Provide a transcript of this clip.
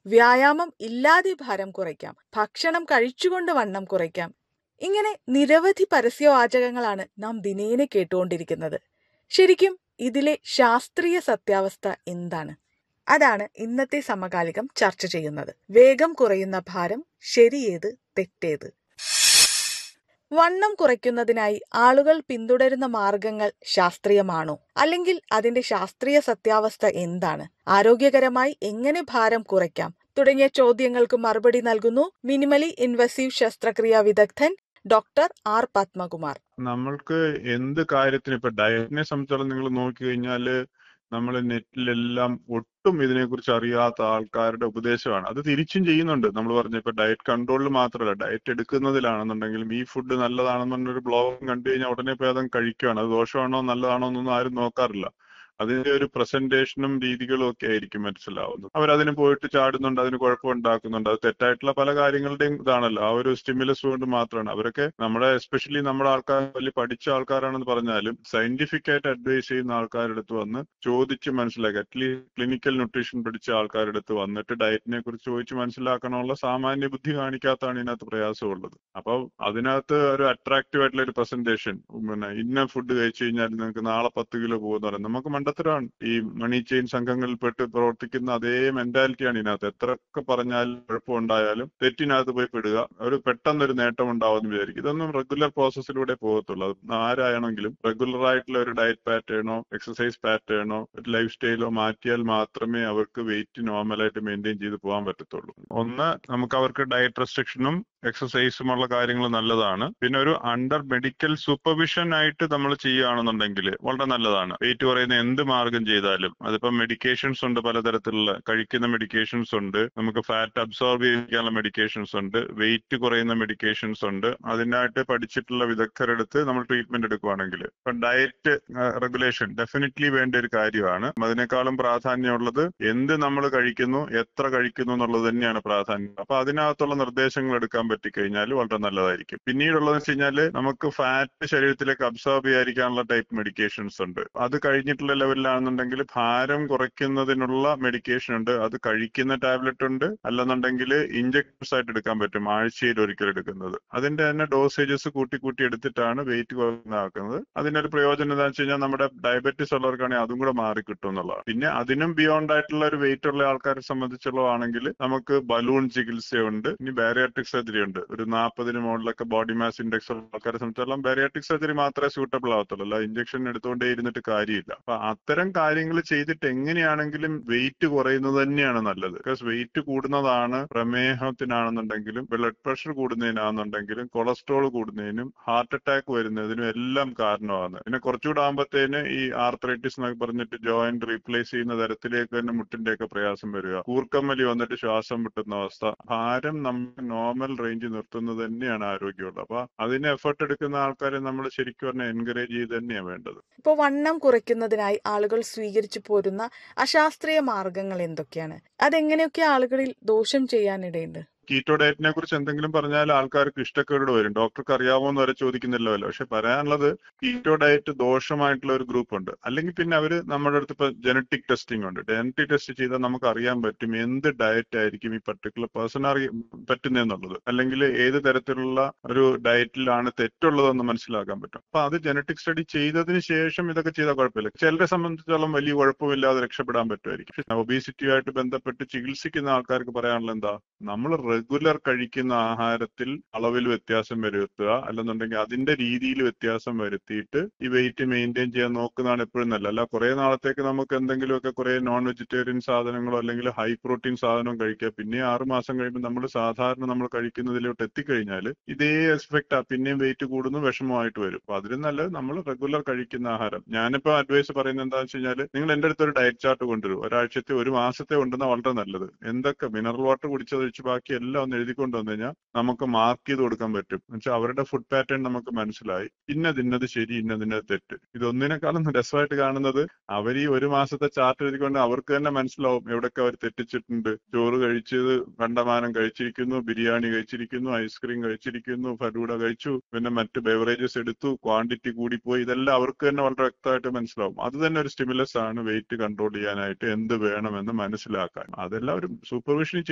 വ്യായാമം ഇല്ലാതെ ഭാരം കുറയ്ക്കാം ഭക്ഷണം കഴിച്ചുകൊണ്ട് വണ്ണം കുറയ്ക്കാം ഇങ്ങനെ നിരവധി പരസ്യവാചകങ്ങളാണ് നാം ദിനേന കേട്ടുകൊണ്ടിരിക്കുന്നത് ശരിക്കും ഇതിലെ ശാസ്ത്രീയ സത്യാവസ്ഥ എന്താണ് അതാണ് ഇന്നത്തെ സമകാലികം ചർച്ച ചെയ്യുന്നത് വേഗം കുറയുന്ന ഭാരം ശരിയേത് തെറ്റേത് വണ്ണം കുറയ്ക്കുന്നതിനായി ആളുകൾ പിന്തുടരുന്ന മാർഗങ്ങൾ ശാസ്ത്രീയമാണോ അല്ലെങ്കിൽ അതിന്റെ ശാസ്ത്രീയ സത്യാവസ്ഥ എന്താണ് ആരോഗ്യകരമായി എങ്ങനെ ഭാരം കുറയ്ക്കാം തുടങ്ങിയ ചോദ്യങ്ങൾക്ക് മറുപടി നൽകുന്നു മിനിമലി ഇൻവസീവ് ശസ്ത്രക്രിയാ വിദഗ്ധൻ ഡോക്ടർ ആർ പത്മകുമാർ നമ്മൾക്ക് എന്ത് കാര്യത്തിന് ഇപ്പൊ ഡയറ്റിനെ സംബന്ധിച്ചോളം നിങ്ങൾ നോക്കിക്കഴിഞ്ഞാല് നമ്മൾ നെറ്റിലെല്ലാം ഒട്ടും ഇതിനെക്കുറിച്ച് അറിയാത്ത ആൾക്കാരുടെ ഉപദേശമാണ് അത് തിരിച്ചും ചെയ്യുന്നുണ്ട് നമ്മൾ പറഞ്ഞ ഇപ്പൊ ഡയറ്റ് കൺട്രോളിൽ മാത്രമല്ല ഡയറ്റ് എടുക്കുന്നതിലാണെന്നുണ്ടെങ്കിലും ഈ ഫുഡ് നല്ലതാണെന്നുള്ളൊരു ബ്ലോഗ് കണ്ടു കഴിഞ്ഞാൽ ഉടനെ പോയി അതങ്ങ് കഴിക്കുകയാണ് അത് ദോഷമാണോ നല്ലതാണോ എന്നൊന്നും ആരും നോക്കാറില്ല അതിന്റെ ഒരു പ്രസന്റേഷനും രീതികളും ഒക്കെ ആയിരിക്കും മനസ്സിലാവുന്നത് അവരതിന് പോയിട്ട് ചാടുന്നുണ്ട് അതിന് കുഴപ്പമുണ്ടാക്കുന്നുണ്ട് അത് തെറ്റായിട്ടുള്ള പല കാര്യങ്ങളുടെയും ഇതാണല്ലോ ആ ഒരു സ്റ്റിമുലസ് കൊണ്ട് മാത്രമാണ് അവരൊക്കെ നമ്മുടെ എസ്പെഷ്യലി നമ്മുടെ ആൾക്കാർ വലിയ പഠിച്ച ആൾക്കാരാണെന്ന് പറഞ്ഞാലും സയന്റിഫിക് ആയിട്ട് അഡ്വൈസ് ചെയ്യുന്ന ആൾക്കാരുടെ അടുത്ത് വന്ന് ചോദിച്ച് മനസ്സിലാക്കി അറ്റ്ലീസ്റ്റ് ക്ലിനിക്കൽ ന്യൂട്രീഷൻ പഠിച്ച ആൾക്കാരുടെ അടുത്ത് വന്നിട്ട് ഡയറ്റിനെ കുറിച്ച് ചോദിച്ച് മനസ്സിലാക്കണമുള്ള സാമാന്യ ബുദ്ധി കാണിക്കാത്തതാണ് ഇതിനകത്ത് പ്രയാസമുള്ളത് അപ്പോൾ അതിനകത്ത് ഒരു അട്രാക്റ്റീവ് ആയിട്ടുള്ള ഒരു പ്രസന്റേഷൻ പിന്നെ ഇന്ന ഫുഡ് കഴിച്ചു കഴിഞ്ഞാൽ നിങ്ങൾക്ക് നാളെ പത്ത് കിലോ പോകുന്ന പറയുന്നത് നമുക്ക് മണ്ടത്തരമാണ് ഈ മണി ചെയിൻ സംഘങ്ങളിൽപ്പെട്ട് പ്രവർത്തിക്കുന്ന അതേ മെന്റാലിറ്റിയാണ് ഇതിനകത്ത് എത്രയൊക്കെ പറഞ്ഞാലും കുഴപ്പമുണ്ടായാലും തെറ്റിനകത്ത് പോയി പെടുക ഒരു പെട്ടെന്നൊരു നേട്ടം ഉണ്ടാവുമെന്ന് വിചാരിക്കും ഇതൊന്നും റെഗുലർ പ്രോസസ്സിലൂടെ പോകത്തുള്ളൂ അത് ആരാണെങ്കിലും റെഗുലർ ആയിട്ടുള്ള ഒരു ഡയറ്റ് പാറ്റേണോ എക്സസൈസ് പാറ്റേണോ ഒരു ലൈഫ് സ്റ്റൈലോ മാറ്റിയാൽ മാത്രമേ അവർക്ക് വെയിറ്റ് നോർമലായിട്ട് മെയിൻറ്റെയിൻ ചെയ്ത് പോകാൻ പറ്റത്തുള്ളൂ ഒന്ന് നമുക്ക് അവർക്ക് ഡയറ്റ് റെസ്ട്രിക്ഷനും എക്സസൈസും ഉള്ള കാര്യങ്ങൾ നല്ലതാണ് പിന്നെ ഒരു അണ്ടർ മെഡിക്കൽ സൂപ്പർവിഷൻ ആയിട്ട് നമ്മൾ ചെയ്യുകയാണെന്നുണ്ടെങ്കിൽ വളരെ നല്ലതാണ് വെയിറ്റ് കുറയുന്ന എന്ത് മാർഗം ചെയ്താലും അതിപ്പം മെഡിക്കേഷൻസ് ഉണ്ട് പലതരത്തിലുള്ള കഴിക്കുന്ന മെഡിക്കേഷൻസ് ഉണ്ട് നമുക്ക് ഫാറ്റ് അബ്സോർബ് ചെയ്യാനുള്ള മെഡിക്കേഷൻസ് ഉണ്ട് വെയിറ്റ് കുറയുന്ന മെഡിക്കേഷൻസ് ഉണ്ട് അതിനായിട്ട് പഠിച്ചിട്ടുള്ള വിദഗ്ധരെടുത്ത് നമ്മൾ ട്രീറ്റ്മെന്റ് എടുക്കുവാണെങ്കിൽ ഇപ്പം ഡയറ്റ് റെഗുലേഷൻ ഡെഫിനറ്റ്ലി വേണ്ട ഒരു കാര്യമാണ് അതിനേക്കാളും പ്രാധാന്യമുള്ളത് എന്ത് നമ്മൾ കഴിക്കുന്നു എത്ര കഴിക്കുന്നു എന്നുള്ളത് തന്നെയാണ് പ്രാധാന്യം അപ്പൊ അതിനകത്തുള്ള നിർദ്ദേശങ്ങൾ എടുക്കാൻ പറ്റിക്കഴിഞ്ഞാൽ വളരെ നല്ലതായിരിക്കും പിന്നീടുള്ളതെന്ന് വെച്ച് കഴിഞ്ഞാൽ നമുക്ക് ഫാറ്റ് ശരീരത്തിലേക്ക് അബ്സോർബ് ചെയ്യാതിരിക്കാനുള്ള ടൈപ്പ് മെഡിക്കേഷൻസ് ഉണ്ട് അത് കഴിഞ്ഞിട്ടുള്ള ലെവലിലാണെന്നുണ്ടെങ്കിൽ ഭാരം കുറയ്ക്കുന്നതിനുള്ള മെഡിക്കേഷൻ ഉണ്ട് അത് കഴിക്കുന്ന ടാബ്ലറ്റ് ഉണ്ട് അല്ലെന്നുണ്ടെങ്കിൽ ഇഞ്ചക്ഷൻസ് ആയിട്ട് എടുക്കാൻ പറ്റും ആഴ്ചയിൽ ഒരിക്കൽ എടുക്കുന്നത് അതിന്റെ തന്നെ ഡോസേജസ് കൂട്ടി കൂട്ടി എടുത്തിട്ടാണ് വെയിറ്റ് കുറയുന്നതാക്കുന്നത് അതിന്റെ ഒരു പ്രയോജനം എന്താണെന്ന് വെച്ച് കഴിഞ്ഞാൽ നമ്മുടെ ഡയബറ്റീസ് ഉള്ളവർക്കാണെങ്കിൽ അതും കൂടെ മാറി കിട്ടും എന്നുള്ളതാണ് പിന്നെ അതിനും ബിയോണ്ട് ആയിട്ടുള്ള ഒരു വെയിറ്റ് ഉള്ള ആൾക്കാരെ സംബന്ധിച്ചുള്ളതാണെങ്കിൽ നമുക്ക് ബലൂൺ ചികിത്സയുണ്ട് ഇനി ബാരിയാട്രിക് സർജറി ഉണ്ട് ഒരു നാൽപ്പതിന് മുകളിലൊക്കെ ബോഡി മാസ് ഇൻഡെക്സ് ഉള്ള ആൾക്കാരെ സംബന്ധിച്ചിടത്തോളം ബാരിയാട്രിക് സർജറി മാത്രമേ സൂട്ടബിൾ ആവത്തുള്ളൂ അല്ല ഇഞ്ചക്ഷൻ എടുത്തുകൊണ്ടേ ഇരുന്നിട്ട് കാര്യമില്ല അപ്പൊ അത്തരം കാര്യങ്ങൾ ചെയ്തിട്ട് എങ്ങനെയാണെങ്കിലും വെയിറ്റ് കുറയുന്നത് തന്നെയാണ് നല്ലത് ബിക്കോസ് വെയിറ്റ് കൂടുന്നതാണ് പ്രമേഹത്തിനാണെന്നുണ്ടെങ്കിലും ബ്ലഡ് പ്രഷർ കൂടുന്നതിനാണെന്നുണ്ടെങ്കിലും കൊളസ്ട്രോൾ കൂടുന്നതിനും ഹാർട്ട് അറ്റാക്ക് വരുന്നതിനും എല്ലാം കാരണമാണ് പിന്നെ കുറച്ചുകൂടെ ആകുമ്പോഴത്തേന് ഈ ആർത്രൈറ്റിസ് എന്നൊക്കെ പറഞ്ഞിട്ട് ജോയിന്റ് റീപ്ലേസ് ചെയ്യുന്ന തരത്തിലേക്ക് തന്നെ മുട്ടിന്റെ ഒക്കെ പ്രയാസം വരിക കൂർക്കമ്മലി വന്നിട്ട് ശ്വാസം മുട്ടുന്ന അവസ്ഥ ഭാരം നമ്മൾ നോർമൽ റേഞ്ച് നിർത്തുന്നത് തന്നെയാണ് ആരോഗ്യമുള്ളത് അപ്പൊ അതിന് എഫർട്ട് എടുക്കുന്ന ആൾക്കാരെ നമ്മൾ ശരിക്കും പറഞ്ഞാൽ എൻകറേജ് ചെയ്ത് തന്നെയാണ് വേണ്ടത് ഇപ്പോൾ വണ്ണം കുറയ്ക്കുന്നതിനായി ആളുകൾ സ്വീകരിച്ചു പോരുന്ന അശാസ്ത്രീയ മാർഗങ്ങൾ എന്തൊക്കെയാണ് അതെങ്ങനെയൊക്കെ ആളുകളിൽ ദോഷം ചെയ്യാനിടയുണ്ട് കീറ്റോ ഡയറ്റിനെ കുറിച്ച് എന്തെങ്കിലും പറഞ്ഞാൽ ആൾക്കാർക്ക് ഇഷ്ടക്കേട് വരും ഡോക്ടർക്ക് അറിയാമോന്ന് വരെ ചോദിക്കുന്നില്ലല്ലോ പക്ഷെ പറയാനുള്ളത് കീറ്റോ ഡയറ്റ് ദോഷമായിട്ടുള്ള ഒരു ഗ്രൂപ്പ് ഉണ്ട് അല്ലെങ്കിൽ പിന്നെ അവര് നമ്മുടെ അടുത്ത് ഇപ്പൊ ജനറ്റിക് ടെസ്റ്റിംഗ് ഉണ്ട് ജനറ്റിക് ടെസ്റ്റ് ചെയ്താൽ നമുക്ക് അറിയാൻ പറ്റും എന്ത് ഡയറ്റ് ആയിരിക്കും ഈ പർട്ടിക്കുലർ പേഴ്സൺ അറിയ പറ്റുന്നതെന്നുള്ളത് അല്ലെങ്കിൽ ഏത് തരത്തിലുള്ള ഒരു ഡയറ്റിലാണ് തെറ്റുള്ളതെന്ന് മനസ്സിലാക്കാൻ പറ്റും അപ്പൊ അത് ജനറ്റിക് സ്റ്റഡി ചെയ്തതിന് ശേഷം ഇതൊക്കെ ചെയ്താൽ കുഴപ്പമില്ല ചിലരെ സംബന്ധിച്ചിടത്തോളം വലിയ കുഴപ്പമില്ലാതെ രക്ഷപ്പെടാൻ പറ്റുമായിരിക്കും ഒബീസിറ്റിയുമായിട്ട് ബന്ധപ്പെട്ട് ചികിത്സിക്കുന്ന ആൾക്കാർക്ക് പറയാനുള്ള എന്താ നമ്മൾ റെഗുലർ കഴിക്കുന്ന ആഹാരത്തിൽ അളവിൽ വ്യത്യാസം വരുത്തുക അല്ലെന്നുണ്ടെങ്കിൽ അതിന്റെ രീതിയിൽ വ്യത്യാസം വരുത്തിയിട്ട് ഈ വെയിറ്റ് മെയിൻറ്റെയിൻ ചെയ്യാൻ നോക്കുന്നതാണ് എപ്പോഴും നല്ല അല്ല കുറെ നാളത്തേക്ക് നമുക്ക് എന്തെങ്കിലുമൊക്കെ കുറെ നോൺ വെജിറ്റേറിയൻ സാധനങ്ങളോ അല്ലെങ്കിൽ ഹൈ പ്രോട്ടീൻ സാധനവും കഴിക്കുക പിന്നെ ആറ് മാസം കഴിയുമ്പോൾ നമ്മൾ സാധാരണ നമ്മൾ കഴിക്കുന്നതിലോട്ട് എത്തിക്കഴിഞ്ഞാൽ ഇതേ എഫക്റ്റ് പിന്നെയും വെയിറ്റ് കൂടുന്നു വിഷമമായിട്ട് വരും അപ്പൊ അതിലും നല്ലത് നമ്മൾ റെഗുലർ കഴിക്കുന്ന ആഹാരം ഞാനിപ്പോ അഡ്വൈസ് പറയുന്നത് എന്താണെന്ന് വെച്ച് കഴിഞ്ഞാൽ നിങ്ങൾ എന്റെ അടുത്ത് ഒരു ഡയറ്റ് ചാർട്ട് കൊണ്ടുവരും ഒരാഴ്ചത്തെ ഒരു മാസത്തെ കൊണ്ടുവന്നാൽ വളരെ നല്ലത് എന്തൊക്കെ മിനറൽ വാട്ടർ കുടിച്ചതൊഴിച്ച് ബാക്കി എല്ലാം ഒന്ന് എഴുതിക്കൊണ്ട് വന്നു കഴിഞ്ഞാൽ നമുക്ക് മാർക്ക് ചെയ്ത് കൊടുക്കാൻ പറ്റും എന്നുവെച്ചാൽ അവരുടെ ഫുഡ് പാറ്റേൺ നമുക്ക് മനസ്സിലായി ഇന്നത് ഇന്നത് ശരി ഇന്നത് ഇന്നത് തെറ്റ് ഇതൊന്നിനേക്കാളും രസമായിട്ട് കാണുന്നത് അവർ ഈ ഒരു മാസത്തെ ചാർട്ട് എഴുതിക്കൊണ്ട് അവർക്ക് തന്നെ മനസ്സിലാവും എവിടൊക്കെ അവർ തെറ്റിച്ചിട്ടുണ്ട് ചോറ് കഴിച്ചത് കണ്ടമാനം കഴിച്ചിരിക്കുന്നു ബിരിയാണി കഴിച്ചിരിക്കുന്നു ഐസ്ക്രീം കഴിച്ചിരിക്കുന്നു ഫലൂഡ കഴിച്ചു പിന്നെ മറ്റ് ബെവറേജസ് എടുത്തു ക്വാണ്ടിറ്റി കൂടിപ്പോയി ഇതെല്ലാം അവർക്ക് തന്നെ വളരെ വ്യക്തമായിട്ട് മനസ്സിലാവും അത് തന്നെ ഒരു സ്റ്റിമുലസ് ആണ് വെയിറ്റ് കൺട്രോൾ ചെയ്യാനായിട്ട് എന്ത് വേണമെന്ന് മനസ്സിലാക്കാൻ അതെല്ലാം ഒരു സൂപ്പർവിഷൻ